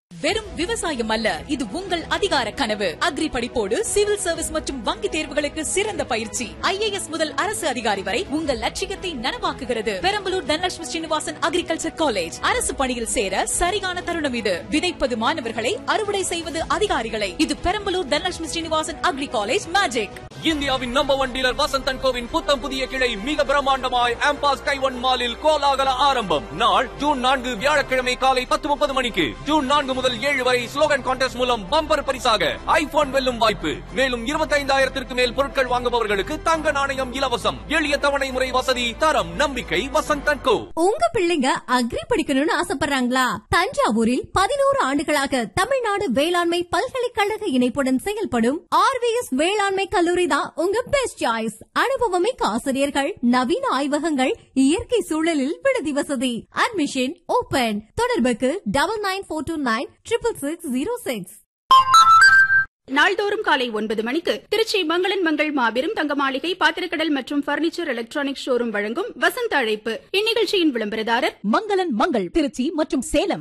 வெறும் விவசாயம் அல்ல இது உங்கள் அதிகார கனவு அக்ரி படிப்போடு சிவில் சர்வீஸ் மற்றும் வங்கி தேர்வுகளுக்கு சிறந்த பயிற்சி ஐஏஎஸ் முதல் அரசு அதிகாரி வரை உங்கள் லட்சியத்தை நனவாக்குகிறது பெரம்பலூர் தனலட்சுமி ஸ்ரீனிவாசன் அக்ரிகல்ச்சர் காலேஜ் அரசு பணியில் சேர சரியான தருணம் இது விதைப்பது மாணவர்களை அறுவடை செய்வது அதிகாரிகளை இது Perambalur Dhanalakshmi Srinivasan agri college magic இந்தியாவின் நம்பர் ஒன் டீலர் வசந்தன் கோவின் புத்தம் புதிய கிளை மிக பிரம்மாண்டமாய் ஆம்பாஸ் கைவன் மாலில் கோலாகல ஆரம்பம் நாள் ஜூன் நான்கு வியாழக்கிழமை காலை பத்து முப்பது மணிக்கு ஜூன் நான்கு முதல் ஏழு வரை ஸ்லோகன் கான்டெஸ்ட் மூலம் பம்பர் பரிசாக ஐபோன் வெல்லும் வாய்ப்பு மேலும் இருபத்தைந்தாயிரத்திற்கு மேல் பொருட்கள் வாங்குபவர்களுக்கு தங்க நாணயம் இலவசம் எளிய தவணை முறை வசதி தரம் நம்பிக்கை வசந்தன் கோ உங்க பிள்ளைங்க அக்ரி படிக்கணும்னு ஆசைப்படுறாங்களா தஞ்சாவூரில் பதினோரு ஆண்டுகளாக தமிழ்நாடு வேளாண்மை பல்கலைக்கழக இணைப்புடன் செயல்படும் ஆர்விஎஸ் வேளாண்மை கல்லூரி தான் உங்க பெஸ்ட் சாய்ஸ் அனுபவமிக்க ஆசிரியர்கள் நவீன ஆய்வகங்கள் இயற்கை சூழலில் விடுதி வசதி அட்மிஷன் ஓபன் தொடர்புக்கு double nine four two nine triple six zero six நாள்தோறும் காலை ஒன்பது மணிக்கு திருச்சி மங்களன் மங்கள் மாபெரும் தங்க மாளிகை பாத்திரக்கடல் மற்றும் பர்னிச்சர் எலக்ட்ரானிக் ஷோரூம் வழங்கும் வசந்த அழைப்பு இந்நிகழ்ச்சியின் விளம்பரதாரர் மங்களன் மங்கள் திருச்சி மற்றும் சேலம்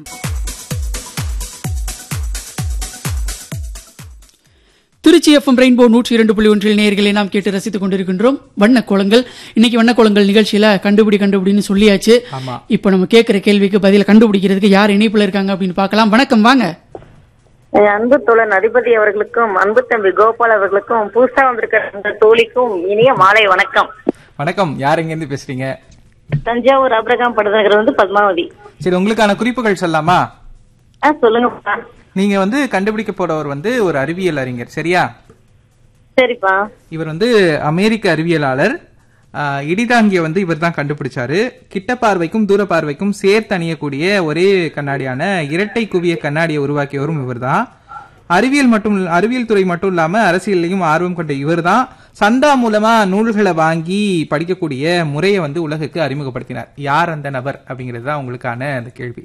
திருச்சி எஃப்எம் ரெயின்போ நூற்றி இரண்டு புள்ளி ஒன்றில் நேர்களை நாம் கேட்டு ரசித்துக் கொண்டிருக்கின்றோம் வண்ண கோலங்கள் இன்னைக்கு வண்ண கோலங்கள் நிகழ்ச்சியில கண்டுபிடி கண்டுபிடின்னு சொல்லியாச்சு ஆமா. இப்போ நம்ம கேட்கிற கேள்விக்கு பதில கண்டுபிடிக்கிறதுக்கு யார் இணைப்புல இருக்காங்க அப்படின்னு பார்க்கலாம் வணக்கம் வாங்க என் அன்பு தோழன் அதிபதி அவர்களுக்கும் அன்பு தம்பி கோபால் அவர்களுக்கும் புதுசா வந்திருக்கிற அந்த தோழிக்கும் இனிய மாலை வணக்கம் வணக்கம் யார் எங்க இருந்து பேசுறீங்க தஞ்சாவூர் அப்ரகாம் படுநகர் வந்து பத்மாவதி சரி உங்களுக்கான குறிப்புகள் சொல்லலாமா ஆ சொல்லுங்கப்பா நீங்க வந்து கண்டுபிடிக்க போறவர் வந்து ஒரு அறிவியல் அறிஞர் சரியா சரிப்பா இவர் வந்து அமெரிக்க அறிவியலாளர் ஆஹ், இடிதாங்கிய வந்து இவர் தான் கண்டுபிடிச்சாரு கிட்ட பார்வைக்கும் தூர பார்வைக்கும் சேர்த்து அணியக்கூடிய ஒரே கண்ணாடியான இரட்டை குவிய கண்ணாடியை உருவாக்கியவரும் இவர்தான் அறிவியல் மட்டும் அறிவியல் துறை மட்டும் இல்லாம அரசியல்லையும் ஆர்வம் கொண்ட இவர்தான் சந்தா மூலமா நூல்களை வாங்கி படிக்கக்கூடிய முறையை வந்து உலகுக்கு அறிமுகப்படுத்தினார் யார் அந்த நபர் அப்படிங்கிறது தான் உங்களுக்கான அந்த கேள்வி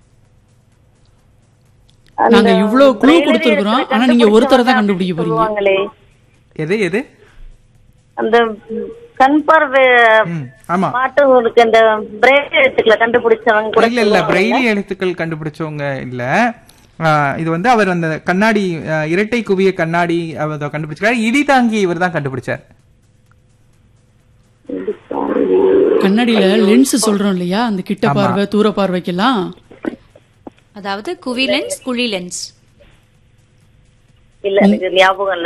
நாங்க இவ்வளவு குழு கொடுத்திருக்கிறோம் ஆனா நீங்க ஒருத்தரை தான் கண்டுபிடிக்க போறீங்க சொல்லுவாங்களே எது எது அந்த கண் பார்வை ம், ஆமா மாற்றவங்களுக்கு அந்த பிரேக் எழுத்துக்களை கண்டுபிடிச்சவங்க கூட இல்ல இல்ல சொல்லுவாங்க. பிரெய்லி எழுத்துக்கள் கண்டுபிடிச்சவங்க இல்ல ஆஹ் இது வந்து அவர் அந்த கண்ணாடி ஆஹ் இரட்டை குவிய கண்ணாடி அவர் கண்டுபிடிச்சார் இடி தாங்கி இவர் தான் கண்டுபிடிச்சார் கண்ணாடியில லென்ஸ் சொல்றோம் இல்லையா அந்த கிட்ட ஆமா. பார்வை தூர பார்வைக்கெல்லாம் அதாவது குவி லென்ஸ் குழி லென்ஸ் இல்ல எனக்கு ஞாபகம் இல்ல